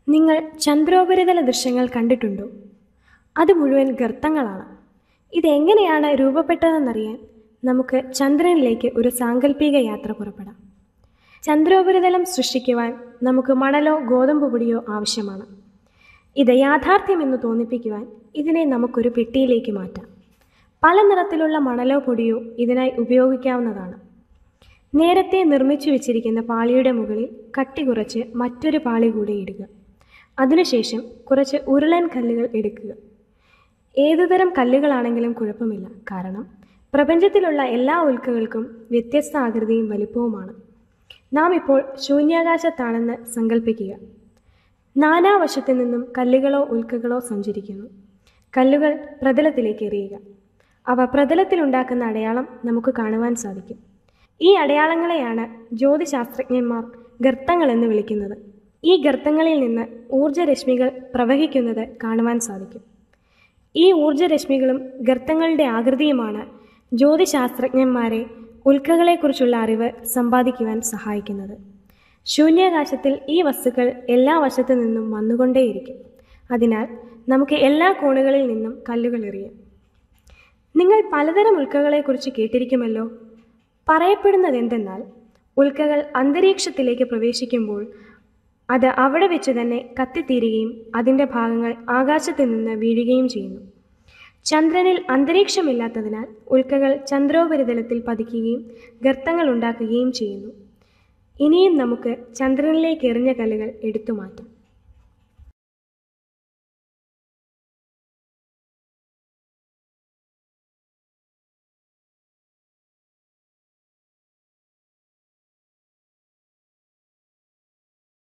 നിങ്ങൾ ചന്ദ്രോപരിതല ദൃശ്യങ്ങൾ കണ്ടിട്ടുണ്ടോ അത് മുഴുവൻ ഗർത്തങ്ങളാണ് ഇതെങ്ങനെയാണ് രൂപപ്പെട്ടതെന്നറിയാൻ നമുക്ക് ചന്ദ്രനിലേക്ക് ഒരു സാങ്കല്പിക യാത്ര പുറപ്പെടാം ചന്ദ്രോപരിതലം സൃഷ്ടിക്കുവാൻ നമുക്ക് മണലോ ഗോതമ്പ് പൊടിയോ ആവശ്യമാണ് ഇത് യാഥാർത്ഥ്യമെന്ന് തോന്നിപ്പിക്കുവാൻ ഇതിനെ നമുക്കൊരു പെട്ടിയിലേക്ക് മാറ്റാം പല നിറത്തിലുള്ള മണലോ പൊടിയോ ഇതിനായി ഉപയോഗിക്കാവുന്നതാണ് നേരത്തെ നിർമ്മിച്ചു വെച്ചിരിക്കുന്ന പാളിയുടെ മുകളിൽ കട്ടി കുറച്ച് മറ്റൊരു പാളി കൂടെ ഇടുക അതിനുശേഷം കുറച്ച് ഉരുളൻ കല്ലുകൾ എടുക്കുക ഏതുതരം കല്ലുകളാണെങ്കിലും കുഴപ്പമില്ല കാരണം പ്രപഞ്ചത്തിലുള്ള എല്ലാ ഉൽക്കകൾക്കും വ്യത്യസ്ത ആകൃതിയും വലിപ്പവുമാണ് നാം ഇപ്പോൾ ശൂന്യാകാശത്താണെന്ന് സങ്കല്പിക്കുക നാനാവശത്തു നിന്നും കല്ലുകളോ ഉൽക്കകളോ സഞ്ചരിക്കുന്നു കല്ലുകൾ പ്രതലത്തിലേക്ക് എറിയുക അവ പ്രതലത്തിലുണ്ടാക്കുന്ന അടയാളം നമുക്ക് കാണുവാൻ സാധിക്കും ഈ അടയാളങ്ങളെയാണ് ജ്യോതിശാസ്ത്രജ്ഞന്മാർ ഗർത്തങ്ങളെന്ന് വിളിക്കുന്നത് ഈ ഗർത്തങ്ങളിൽ നിന്ന് ഊർജ്ജരശ്മികൾ പ്രവഹിക്കുന്നത് കാണുവാൻ സാധിക്കും ഈ ഊർജ്ജരശ്മികളും ഗർത്തങ്ങളുടെ ആകൃതിയുമാണ് ജ്യോതിശാസ്ത്രജ്ഞന്മാരെ ഉൽക്കകളെക്കുറിച്ചുള്ള അറിവ് സമ്പാദിക്കുവാൻ സഹായിക്കുന്നത് ശൂന്യാകാശത്തിൽ ഈ വസ്തുക്കൾ എല്ലാ വശത്തു നിന്നും വന്നുകൊണ്ടേയിരിക്കും അതിനാൽ നമുക്ക് എല്ലാ കോണുകളിൽ നിന്നും കല്ലുകൾ എറിയാം നിങ്ങൾ പലതരം ഉൽക്കകളെക്കുറിച്ച് കേട്ടിരിക്കുമല്ലോ പറയപ്പെടുന്നത് എന്തെന്നാൽ ഉൽക്കകൾ അന്തരീക്ഷത്തിലേക്ക് പ്രവേശിക്കുമ്പോൾ അത് അവിടെ വെച്ച് തന്നെ കത്തിത്തീരുകയും അതിൻ്റെ ഭാഗങ്ങൾ ആകാശത്ത് നിന്ന് വീഴുകയും ചെയ്യുന്നു ചന്ദ്രനിൽ അന്തരീക്ഷമില്ലാത്തതിനാൽ ഉൽക്കകൾ ചന്ദ്രോപരിതലത്തിൽ പതിക്കുകയും ഗർത്തങ്ങൾ ഉണ്ടാക്കുകയും ചെയ്യുന്നു ഇനിയും നമുക്ക് ചന്ദ്രനിലേക്ക് എറിഞ്ഞ കല്ലുകൾ എടുത്തു മാറ്റാം